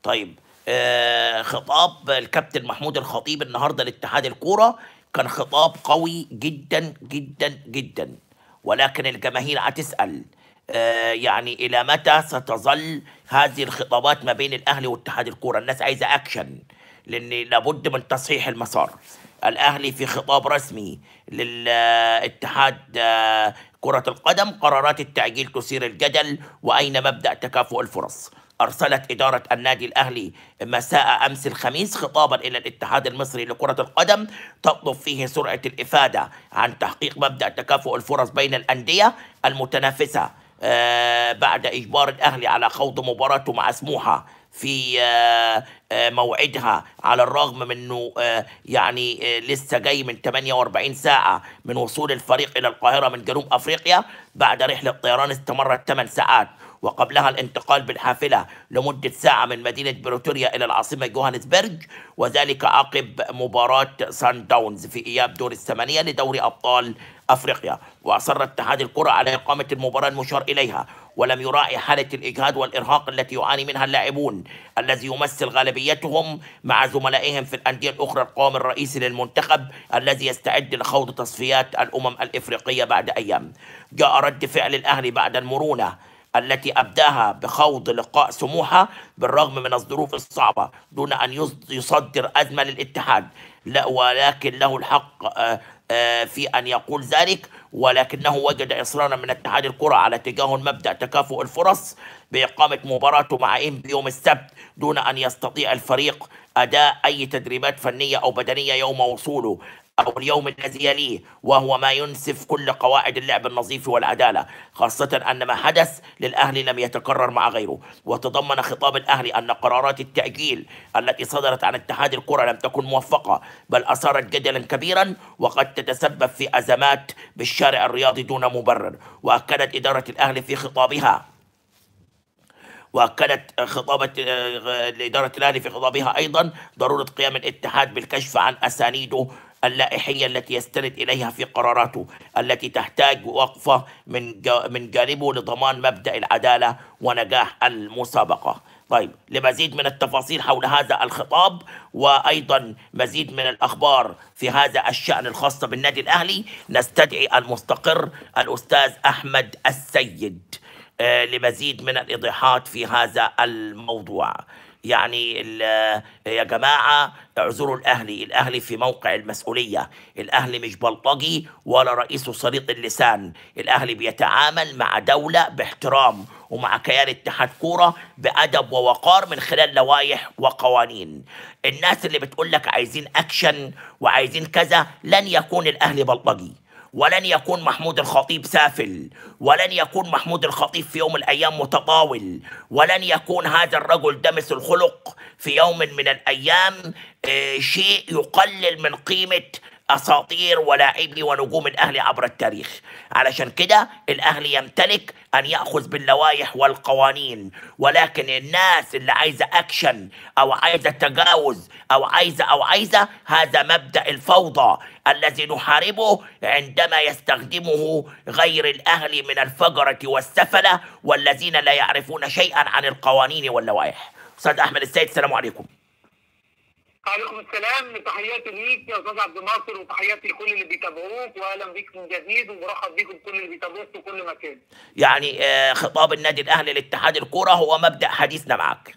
طيب آه خطاب الكابتن محمود الخطيب النهارده لاتحاد الكوره كان خطاب قوي جدا جدا جدا ولكن الجماهير هتسال آه يعني الى متى ستظل هذه الخطابات ما بين الاهلي واتحاد الكوره الناس عايزه اكشن لان لابد من تصحيح المسار الاهلي في خطاب رسمي للاتحاد آه، كره القدم قرارات التاجيل تثير الجدل واين مبدا تكافؤ الفرص أرسلت إدارة النادي الأهلي مساء أمس الخميس خطابا إلى الاتحاد المصري لكرة القدم تطلب فيه سرعة الإفادة عن تحقيق مبدأ تكافؤ الفرص بين الأندية المتنافسة آه، بعد إجبار الأهلي على خوض مباراته مع سموحة في آه، آه، موعدها على الرغم من انه آه، يعني آه، لسه جاي من 48 ساعه من وصول الفريق الى القاهره من جنوب افريقيا بعد رحله طيران استمرت 8 ساعات وقبلها الانتقال بالحافله لمده ساعه من مدينه بريتوريا الى العاصمه جوهانسبرج وذلك عقب مباراه سان داونز في اياب دور الثمانيه لدوري ابطال افريقيا واصر اتحاد الكره على اقامه المباراه المشار اليها ولم يراعي حاله الاجهاد والارهاق التي يعاني منها اللاعبون الذي يمثل غالبيتهم مع زملائهم في الانديه الاخرى القوام الرئيسي للمنتخب الذي يستعد لخوض تصفيات الامم الافريقيه بعد ايام جاء رد فعل الاهلي بعد المرونه التي أبداها بخوض لقاء سموحة بالرغم من الظروف الصعبة دون أن يص- يصدر أزمة للاتحاد لا ولكن له الحق آه، آه، في أن يقول ذلك ولكنه وجد إصرارا من اتحاد الكرة على تجاهل مبدأ تكافؤ الفرص بإقامة مباراته مع إم بيوم السبت دون أن يستطيع الفريق أداء أي تدريبات فنية أو بدنية يوم وصوله أو اليوم الذي يليه وهو ما ينسف كل قواعد اللعب النظيف والعدالة خاصة أن ما حدث للأهلي لم يتكرر مع غيره وتضمن خطاب الأهلي أن قرارات التأجيل التي صدرت عن اتحاد الكرة لم تكن موفقة بل أثارت جدلا كبيرا وقد تتسبب في أزمات بالشارع الرياضي دون مبرر وأكدت إدارة الأهلي في خطابها واكدت خطابه آه، لاداره الاهلي في خطابها ايضا ضروره قيام الاتحاد بالكشف عن اسانيده اللائحيه التي يستند اليها في قراراته التي تحتاج وقفه من جا- من جانبه لضمان مبدا العداله ونجاح المسابقه. طيب لمزيد من التفاصيل حول هذا الخطاب وايضا مزيد من الاخبار في هذا الشان الخاصه بالنادي الاهلي نستدعي المستقر الاستاذ احمد السيد. آه، لمزيد من الإيضاحات في هذا الموضوع يعني ال- يا جماعة اعذروا الأهلي الأهلي في موقع المسؤولية الأهلي مش بلطجي ولا رئيسه سليط اللسان الأهلي بيتعامل مع دولة باحترام ومع كيان اتحاد كورة بأدب ووقار من خلال لوائح وقوانين الناس اللي بتقول لك عايزين أكشن وعايزين كذا لن يكون الأهلي بلطجي ولن يكون محمود الخطيب سافل ولن يكون محمود الخطيب في يوم من الأيام متطاول ولن يكون هذا الرجل دمس الخلق في يوم من الأيام آه، شيء يقلل من قيمة اساطير ولاعبي ونجوم الاهلي عبر التاريخ علشان كده الاهلي يمتلك ان ياخذ باللوائح والقوانين ولكن الناس اللي عايزه اكشن او عايزه تجاوز او عايزه او عايزه هذا مبدا الفوضى الذي نحاربه عندما يستخدمه غير الاهلي من الفجره والسفله والذين لا يعرفون شيئا عن القوانين واللوائح استاذ احمد السيد السلام عليكم عليكم السلام تحياتي ليك يا استاذ عبد الناصر وتحياتي لكل اللي بيتابعوك واهلا بيك من جديد ومرحب بيكم كل اللي بيتابعوك في كل مكان. يعني آه، خطاب النادي الاهلي لاتحاد الكره هو مبدا حديثنا معك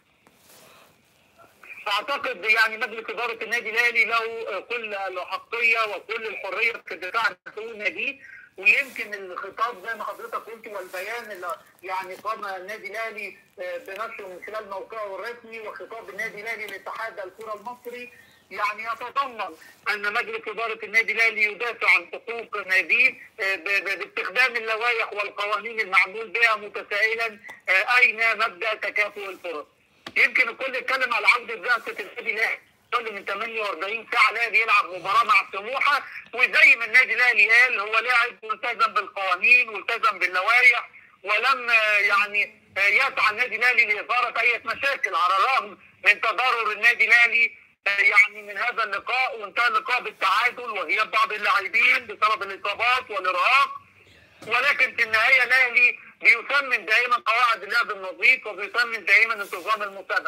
اعتقد يعني مجلس اداره النادي الاهلي له كل الاحقيه وكل الحريه في الدفاع عن حقوق النادي ويمكن الخطاب زي ما حضرتك قلت والبيان اللي يعني قام النادي الاهلي آه، بنشره من خلال موقعه الرسمي وخطاب النادي الاهلي لاتحاد الكره المصري يعني يتضمن ان مجلس اداره النادي الاهلي يدافع عن حقوق ناديه آه، ب- ب- باستخدام اللوائح والقوانين المعمول بها متسائلا آه، اين مبدا تكافؤ الفرص. يمكن الكل اتكلم على عوده بعثه النادي الاهلي اقل من 48 ساعه لاعب يلعب مباراه مع سموحه وزي ما النادي الاهلي قال هو لاعب ملتزم بالقوانين والتزم باللوائح ولم آه، يعني آه، يسعى النادي الاهلي لاثاره اي مشاكل على الرغم من تضرر النادي الاهلي آه، يعني من هذا اللقاء وانتهى اللقاء بالتعادل وغياب بعض اللاعبين بسبب الاصابات والارهاق ولكن في النهايه الاهلي بيثمن دائما قواعد اللعب النظيف وبيثمن دائما انتظام المسابقه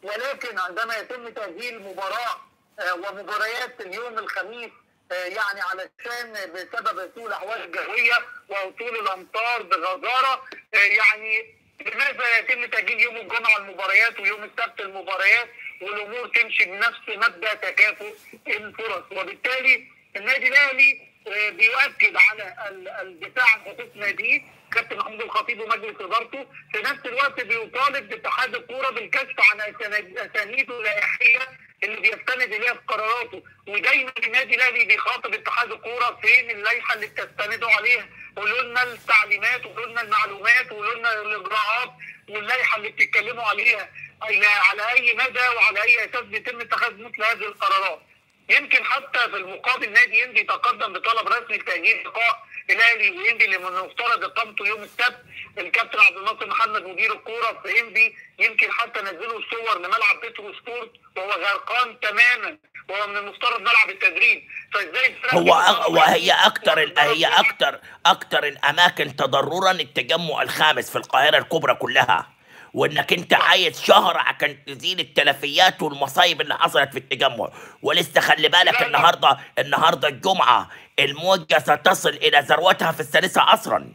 ولكن عندما يتم تاجيل مباراه آه، ومباريات اليوم الخميس آه، يعني علشان بسبب سوء الاحوال الجويه وهطول الامطار بغزاره آه، يعني لماذا يتم تاجيل يوم الجمعه المباريات ويوم السبت المباريات والامور تمشي بنفس مبدا تكافؤ الفرص وبالتالي النادي الاهلي آه، بيؤكد على ال- الدفاع عن حقوق ناديه كابتن محمود الخطيب ومجلس ادارته في نفس الوقت بيطالب باتحاد الكوره بالكشف عن أسانيد- اسانيده اللائحيه اللي بيستند اليها في قراراته ودايما النادي الاهلي بيخاطب اتحاد الكوره فين اللائحه اللي بتستندوا عليها قولوا لنا التعليمات وقولوا لنا المعلومات وقولوا لنا الاجراءات واللائحه اللي بتتكلموا عليها على على اي مدى وعلى اي اساس بيتم اتخاذ مثل هذه القرارات يمكن حتى في المقابل نادي يندي تقدم بطلب رسمي لتاجيل لقاء الاهلي ويندي اللي من المفترض اقامته يوم السبت الكابتن عبد الناصر محمد مدير الكوره في يندي يمكن حتى نزلوا صور لملعب بيترو سبورت وهو غرقان تماما وهو من المفترض ملعب التدريب فازاي الفرق هو أغ... بتطالب وهي بهذه اكتر ال- هي القرارات؟ اكتر اكتر الاماكن تضررا التجمع الخامس في القاهره الكبرى كلها وانك انت عايز شهر عشان تزيل التلفيات والمصايب اللي حصلت في التجمع ولسه خلي بالك لا، لا. النهارده النهارده الجمعه الموجه ستصل الى ذروتها في الثالثه عصرا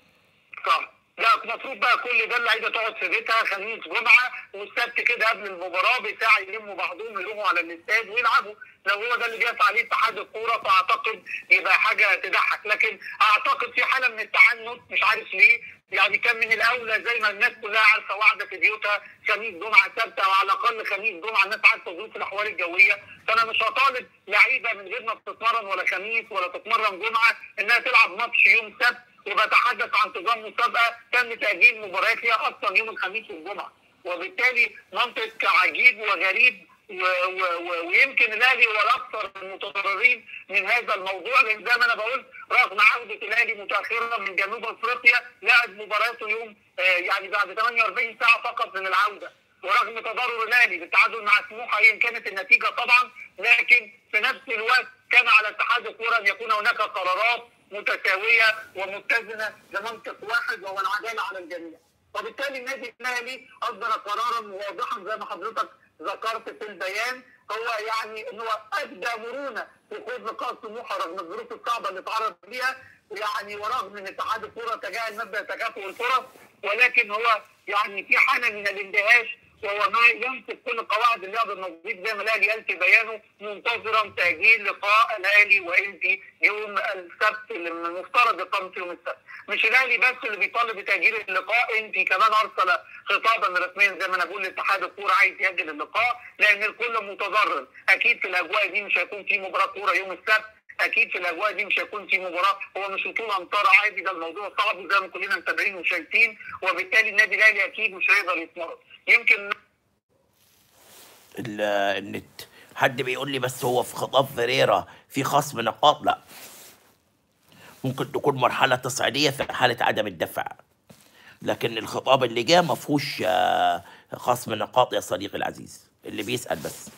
صح لا المفروض بقى كل ده اللعيبه تقعد في بيتها خميس جمعه والسبت كده قبل المباراه بساعه يلموا بعضهم يروحوا على الاستاد ويلعبوا لو هو ده اللي بيسعى عليه اتحاد الكوره فاعتقد يبقى حاجه تضحك لكن اعتقد في حاله من التعنت مش عارف ليه يعني كان من الاولى زي ما الناس كلها عارفه واحده في بيوتها خميس جمعه سبت او على الاقل خميس جمعه الناس عارفه ظروف الاحوال الجويه فانا مش هطالب لعيبه من غير ما بتتمرن ولا خميس ولا تتمرن جمعه انها تلعب ماتش يوم سبت وبتحدث عن نظام مسابقه تم تاجيل مباريات فيها اصلا يوم الخميس والجمعه وبالتالي منطق عجيب وغريب و و و ويمكن الاهلي هو الاكثر المتضررين من هذا الموضوع لان زي ما انا بقول رغم عوده الاهلي متاخرا من جنوب افريقيا لعب مباراته يوم آه يعني بعد 48 ساعه فقط من العوده ورغم تضرر الاهلي بالتعادل مع سموحه ايا كانت النتيجه طبعا لكن في نفس الوقت كان على اتحاد الكوره ان يكون هناك قرارات متساويه ومتزنه بمنطق واحد وهو العداله على الجميع. وبالتالي النادي الاهلي اصدر قرارا واضحا زي ما حضرتك ذكرت في البيان هو يعني ان هو ابدى مرونه في خوض لقاء سموحه رغم الظروف الصعبه اللي تعرض ليها يعني ورغم ان اتحاد الكوره تجاهل مبدا تكافؤ الفرص ولكن هو يعني في حاله من الاندهاش وهو ما ينطق كل قواعد اللعب النظيف زي ما الاهلي قال في بيانه منتظرا تاجيل لقاء الاهلي وانتي يوم السبت اللي من المفترض اقامته يوم السبت مش الاهلي بس اللي بيطالب بتاجيل اللقاء انتي كمان ارسل خطابا رسميا زي ما انا بقول لاتحاد الكوره عايز ياجل اللقاء لان الكل متضرر اكيد في الاجواء دي مش هيكون في مباراه كوره يوم السبت اكيد في الاجواء دي مش هيكون في مباراه هو مش هطول امطار عادي ده الموضوع صعب زي ما كلنا متابعين وشايفين وبالتالي النادي الاهلي اكيد مش هيقدر يتمرن يمكن ال- النت حد بيقول لي بس هو في خطاب فيريرا في خصم نقاط لا ممكن تكون مرحلة تصعيدية في حالة عدم الدفع لكن الخطاب اللي جه ما فيهوش آه، خصم نقاط يا صديقي العزيز اللي بيسأل بس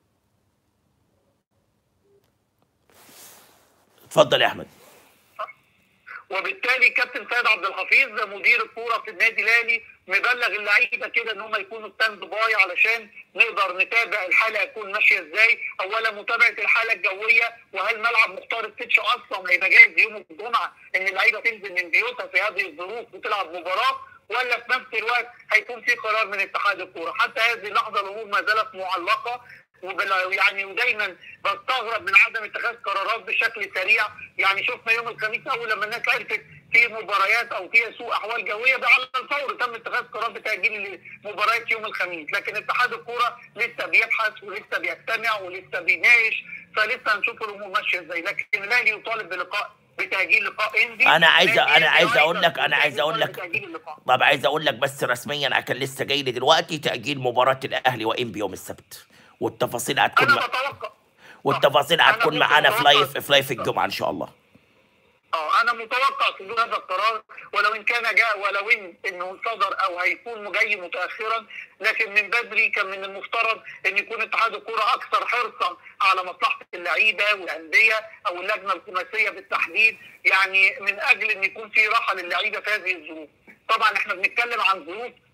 اتفضل يا احمد وبالتالي كابتن سيد عبد الحفيظ مدير الكوره في النادي الاهلي مبلغ اللعيبه كده ان هم يكونوا ستاند باي علشان نقدر نتابع الحاله هتكون ماشيه ازاي اولا متابعه الحاله الجويه وهل ملعب مختار التتش اصلا هيبقى جاهز يوم الجمعه ان اللعيبه تنزل من بيوتها في هذه الظروف وتلعب مباراه ولا في نفس الوقت هيكون في قرار من اتحاد الكوره حتى هذه اللحظه الامور ما زالت معلقه وبلا يعني ودايما بستغرب من عدم اتخاذ قرارات بشكل سريع يعني شفنا يوم الخميس اول لما الناس عرفت في مباريات او فيها سوء احوال جويه ده على الفور تم اتخاذ قرار بتاجيل مباريات يوم الخميس لكن اتحاد الكوره لسه بيبحث ولسه بيستمع ولسه بيناقش فلسه هنشوف الامور ماشيه ازاي لكن الاهلي يطالب بلقاء بتاجيل لقاء اندي انا عايز نادي انا عايز أيضاً اقول لك انا عايز اقول يطالب لك بتأجيل اللقاء. طب عايز اقول لك بس رسميا أنا كان لسه جاي لي دلوقتي تاجيل مباراه الاهلي وانبي يوم السبت والتفاصيل هتكون انا مع... بتوقع والتفاصيل أنا هتكون كنت معانا في متوقع- لايف في لايف الجمعه ان شاء الله اه انا متوقع صدور هذا القرار ولو ان كان جاء ولو ان انه صدر او هيكون جاي متاخرا لكن من بدري كان من المفترض ان يكون اتحاد الكوره اكثر حرصا على مصلحه اللعيبه والانديه او اللجنه الخماسيه بالتحديد يعني من اجل ان يكون في راحه للعيبه في هذه الظروف. طبعا احنا بنتكلم عن ظروف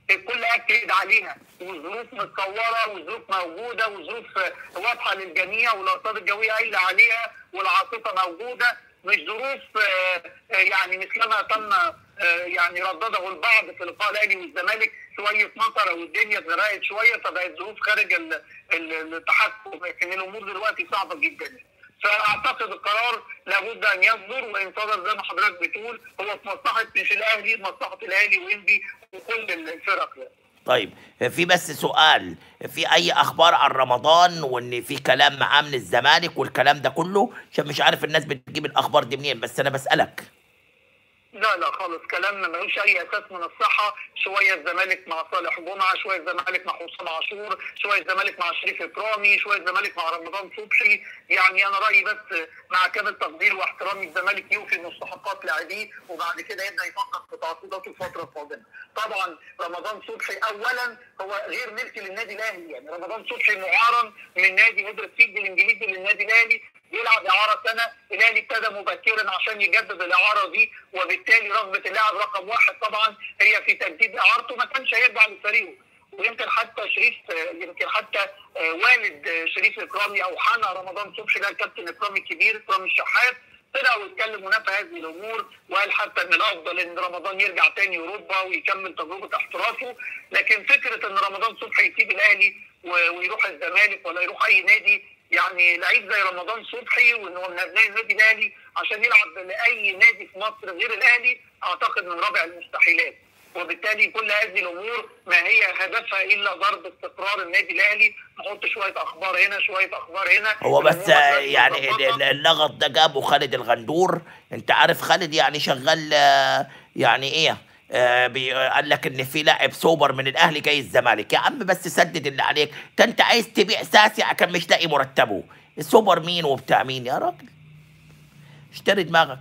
الكل اكد عليها والظروف متصوره والظروف موجوده والظروف واضحه للجميع والارصاد الجويه قايله عليها والعاصفه موجوده مش ظروف آه، آه، يعني مثلما تم آه، يعني ردده البعض في لقاء الاهلي والزمالك شويه مطر والدنيا اتغرقت شويه فبقت ظروف خارج ال- ال- التحكم لكن الامور دلوقتي صعبه جدا فاعتقد القرار لابد ان يصدر وان صدر زي ما حضرتك بتقول هو في مصلحه مش الاهلي مصلحه الاهلي وانبي وكل الفرق يعني. طيب في بس سؤال في اي اخبار عن رمضان وان في كلام معاه من الزمالك والكلام ده كله عشان مش عارف الناس بتجيب الاخبار دي منين بس انا بسالك لا لا خالص كلام ملوش اي اساس من الصحه شويه الزمالك مع صالح جمعه شويه الزمالك مع حسام عاشور شويه الزمالك مع شريف اكرامي شويه الزمالك مع رمضان صبحي يعني انا رايي بس مع كامل تقدير واحترامي الزمالك يوفي مستحقات لاعبيه وبعد كده يبدا يفكر في تعاقداته الفتره القادمه طبعا رمضان صبحي اولا هو غير ملك للنادي الاهلي يعني رمضان صبحي معارا من نادي هيدرسفيلد الانجليزي للنادي الاهلي يلعب اعاره سنه الاهلي ابتدى مبكرا عشان يجدد الاعاره دي وبالتالي رغبه اللاعب رقم واحد طبعا هي في تجديد اعارته ما كانش هيرجع لفريقه ويمكن حتى شريف يمكن حتى آه، والد آه، شريف اكرامي او حنا رمضان صبحي ده الكابتن اكرامي الكبير اكرامي الشحات طلع واتكلم ونفى هذه الامور وقال حتى ان الافضل ان رمضان يرجع تاني اوروبا ويكمل تجربه احترافه لكن فكره ان رمضان صبحي يسيب الاهلي و- ويروح الزمالك ولا يروح اي نادي يعني لعيب زي رمضان صبحي وان هو من ابناء النادي الاهلي عشان يلعب لاي نادي في مصر غير الاهلي اعتقد من رابع المستحيلات وبالتالي كل هذه الامور ما هي هدفها الا ضرب استقرار النادي الاهلي نحط شويه اخبار هنا شويه اخبار هنا هو بس الأمور دلوقتي يعني ال- مظبطة. ال- اللغط ده جابه خالد الغندور انت عارف خالد يعني شغال آه، يعني ايه آه، بي- قال لك ان في لاعب سوبر من الاهلي جاي الزمالك يا عم بس سدد اللي عليك ده انت عايز تبيع ساسي عشان مش لاقي مرتبه السوبر مين وبتاع مين يا راجل اشتري دماغك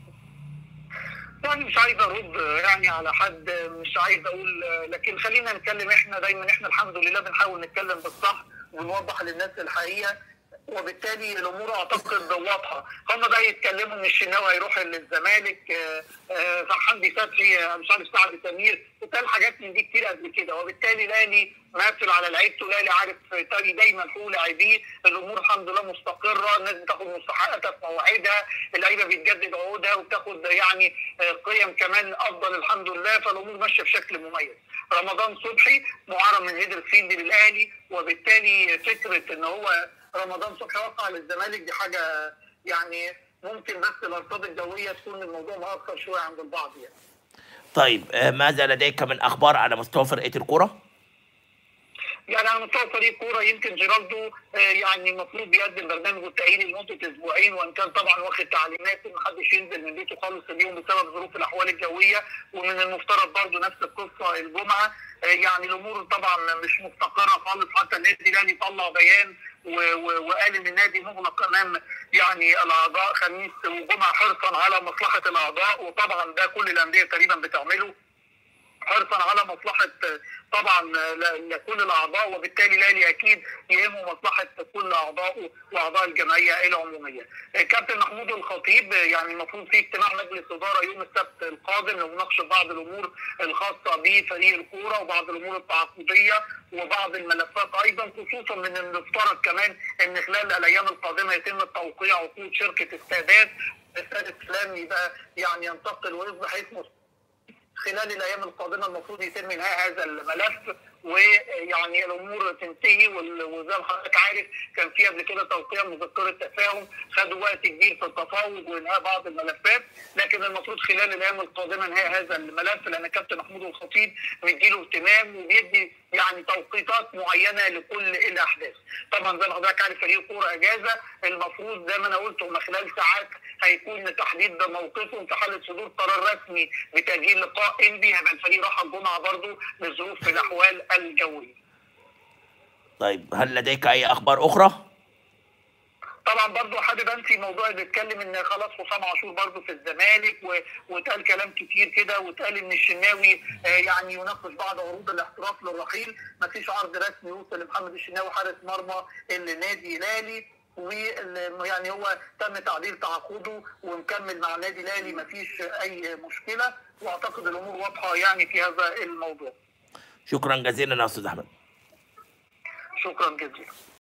يعني مش عايز ارد يعني على حد مش عايز اقول لكن خلينا نتكلم احنا دايما احنا الحمد لله بنحاول نتكلم بالصح ونوضح للناس الحقيقه وبالتالي الامور اعتقد واضحه هم بقى يتكلموا ان الشناوي هيروح للزمالك آه، آه، حمدي فتحي آه، مش عارف سعد سمير وكان حاجات من دي كتير قبل كده وبالتالي الاهلي مقفل على لعيبته الاهلي عارف تاني دايما حقوق لاعبيه الامور الحمد لله مستقره الناس بتاخد مستحقاتها في مواعيدها اللعيبه بتجدد عقودها وبتاخد يعني آه، قيم كمان افضل الحمد لله فالامور ماشيه بشكل مميز رمضان صبحي معار من هيدرسفيلد للاهلي وبالتالي فكره ان هو رمضان صبحي وقع للزمالك دي حاجه يعني ممكن بس الارصاد الجويه تكون الموضوع مؤخر شويه عند البعض يعني طيب آه، ماذا لديك من اخبار على مستوى فرقه الكوره يعني على مستوى فريق كوره يمكن جيرالدو آه، يعني المفروض بيقدم برنامج التاهيلي لمده اسبوعين وان كان طبعا واخد تعليمات ان محدش ينزل من بيته خالص اليوم بسبب ظروف الاحوال الجويه ومن المفترض برضه نفس القصه الجمعه آه، يعني الامور طبعا مش مستقره خالص حتى النادي الاهلي طلع بيان و- و- وقال ان النادي مغلق امام يعني الاعضاء خميس وجمعه حرصا على مصلحه الاعضاء وطبعا ده كل الانديه تقريبا بتعمله حرصا على مصلحه طبعا ل- لكل الاعضاء وبالتالي الاهلي اكيد يهمه مصلحه كل اعضائه واعضاء الجمعيه العموميه. كابتن محمود الخطيب يعني المفروض في اجتماع مجلس اداره يوم السبت القادم لمناقشه بعض الامور الخاصه بفريق الكوره وبعض الامور التعاقديه وبعض الملفات ايضا خصوصا من المفترض كمان ان خلال الايام القادمه يتم توقيع عقود شركه استادات استاد السلام يبقى يعني ينتقل ويصبح اسمه خلال الايام القادمه المفروض يتم انهاء هذا الملف ويعني الامور تنتهي وال- وزي ما حضرتك عارف كان في قبل كده توقيع مذكره تفاهم خدوا وقت كبير في التفاوض وانهاء بعض الملفات لكن المفروض خلال الايام القادمه انهاء هذا الملف لان كابتن محمود الخطيب مديله اهتمام وبيدي يعني توقيتات معينه لكل الاحداث. طبعا زي ما حضرتك عارف فريق الكوره اجازه المفروض زي ما انا قلت هم خلال ساعات هيكون تحديد موقفهم في حاله صدور قرار رسمي بتاجيل لقاء انبي هيبقى الفريق راح الجمعه برضه لظروف الاحوال الجويه. طيب هل لديك اي اخبار اخرى طبعا برضو حابب انفي موضوع اللي بيتكلم ان خلاص حسام عاشور برضو في الزمالك و... واتقال كلام كتير كده واتقال ان الشناوي آه، يعني يناقش بعض عروض الاحتراف للرحيل مفيش عرض رسمي يوصل لمحمد الشناوي حارس مرمى النادي الاهلي وال- يعني هو تم تعديل تعاقده ومكمل مع النادي الاهلي مفيش اي مشكله واعتقد الامور واضحه يعني في هذا الموضوع. شكرا جزيلا يا استاذ احمد شكرا جزيلا